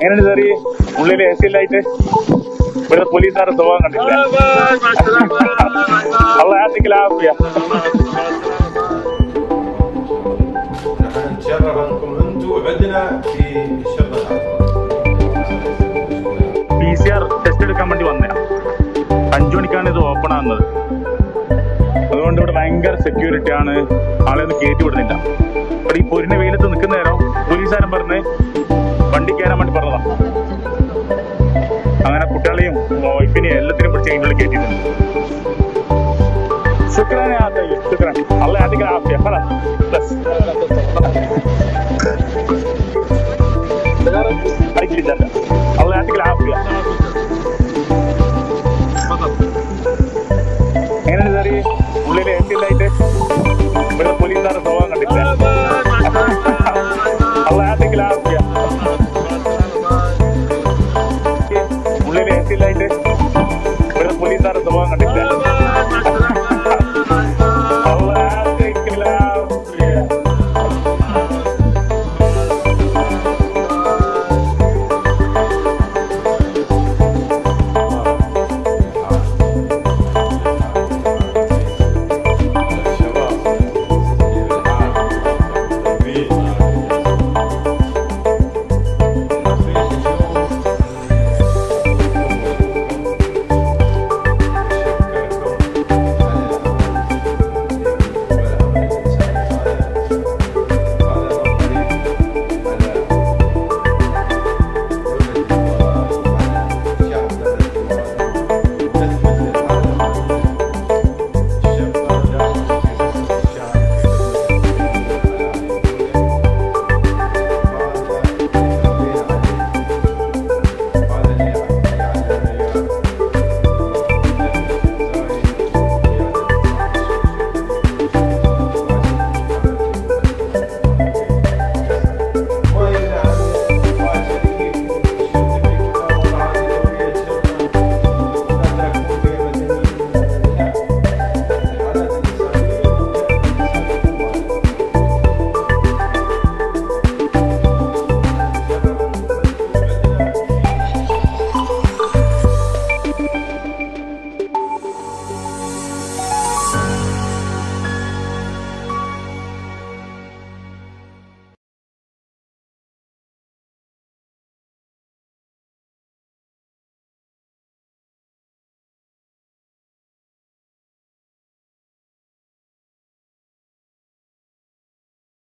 എങ്ങനെയുണ്ട് സാറി ഉള്ളിൽ A C എല്ലായിട്ട് ഇവിടുത്തെ പോലീസുകാരുടെ സ്വഭാവം കണ്ടില്ല അള്ള ആർട്ടിക്കൽ ആഫിയ نتشرف عنكم انتم وعندنا في الشغله പി സി ആർ ടെസ്റ്റ് എടുക്കാൻ വേണ്ടി വന്നയാ അഞ്ചു മണിക്കാണ് ഇത് ഓപ്പൺ ആകുന്നത് അതുകൊണ്ട് ഇവിടെ ഭയങ്കര സെക്യൂരിറ്റി ആണ് ആളെ ഒന്നും കയറ്റി വിടുന്നില്ല ഇവിടെ ഈ പൊരിന്റെ വെയിലത്ത് നിൽക്കുന്ന നേരം പോലീസുകാരൻ പറഞ്ഞ് വണ്ടി കയറാൻ വേണ്ടി പറഞ്ഞതാ അങ്ങനെ കുട്ടികളെയും വൈഫിനെയും എല്ലാത്തിനും പിടിച്ച് അതിൻ്റെ ഉള്ളിൽ കയറ്റിയിട്ടുണ്ട് ശുക്രാനെ ആദ്യം ശുക്രാൻ അല്ല ആദ്യം ആഫിയ ബസ്